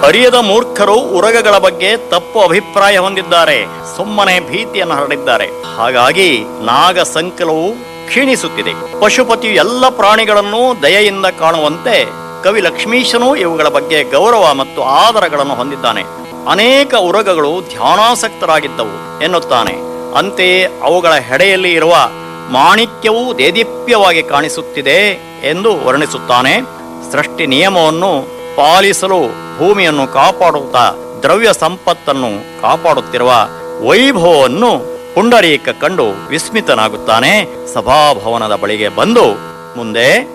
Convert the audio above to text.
ಅರಿಯದ ಮೂರ್ಖರು ಉರಗಗಳ ಬಗ್ಗೆ ತಪ್ಪು ಅಭಿಪ್ರಾಯ ಹೊಂದಿದ್ದಾರೆ ಸುಮ್ಮನೆ ಭೀತಿಯನ್ನು ಹರಡಿದ್ದಾರೆ ಹಾಗಾಗಿ ನಾಗ ಸಂಕಲವು ಕ್ಷೀಣಿಸುತ್ತಿದೆ ಪಶುಪತಿಯು ಎಲ್ಲ ಪ್ರಾಣಿಗಳನ್ನು ದಯೆಯಿಂದ ಕಾಣುವಂತೆ ಕವಿ ಲಕ್ಷ್ಮೀಶನು ಇವುಗಳ ಬಗ್ಗೆ ಗೌರವ ಮತ್ತು ಆದರಗಳನ್ನು ಹೊಂದಿದ್ದಾನೆ ಅನೇಕ ಉರಗಗಳು ಧ್ಯಾನಾಸಕ್ತರಾಗಿದ್ದವು ಎನ್ನುತ್ತಾನೆ ಅಂತೆಯೇ ಅವುಗಳ ಹೆಡೆಯಲ್ಲಿ ಇರುವ ಮಾಣಿಕ್ಯವು ದೇದೀಪ್ಯವಾಗಿ ಕಾಣಿಸುತ್ತಿದೆ ಎಂದು ವರ್ಣಿಸುತ್ತಾನೆ ಸೃಷ್ಟಿ ನಿಯಮವನ್ನು ಪಾಲಿಸಲು ಭೂಮಿಯನ್ನು ಕಾಪಾಡುತ್ತಾ ದ್ರವ್ಯ ಸಂಪತ್ತನ್ನು ಕಾಪಾಡುತ್ತಿರುವ ವೈಭವವನ್ನು ಪುಂಡರೀಕ ಕಂಡು ವಿಸ್ಮಿತನಾಗುತ್ತಾನೆ ಸಭಾಭವನದ ಬಳಿಗೆ ಬಂದು ಮುಂದೆ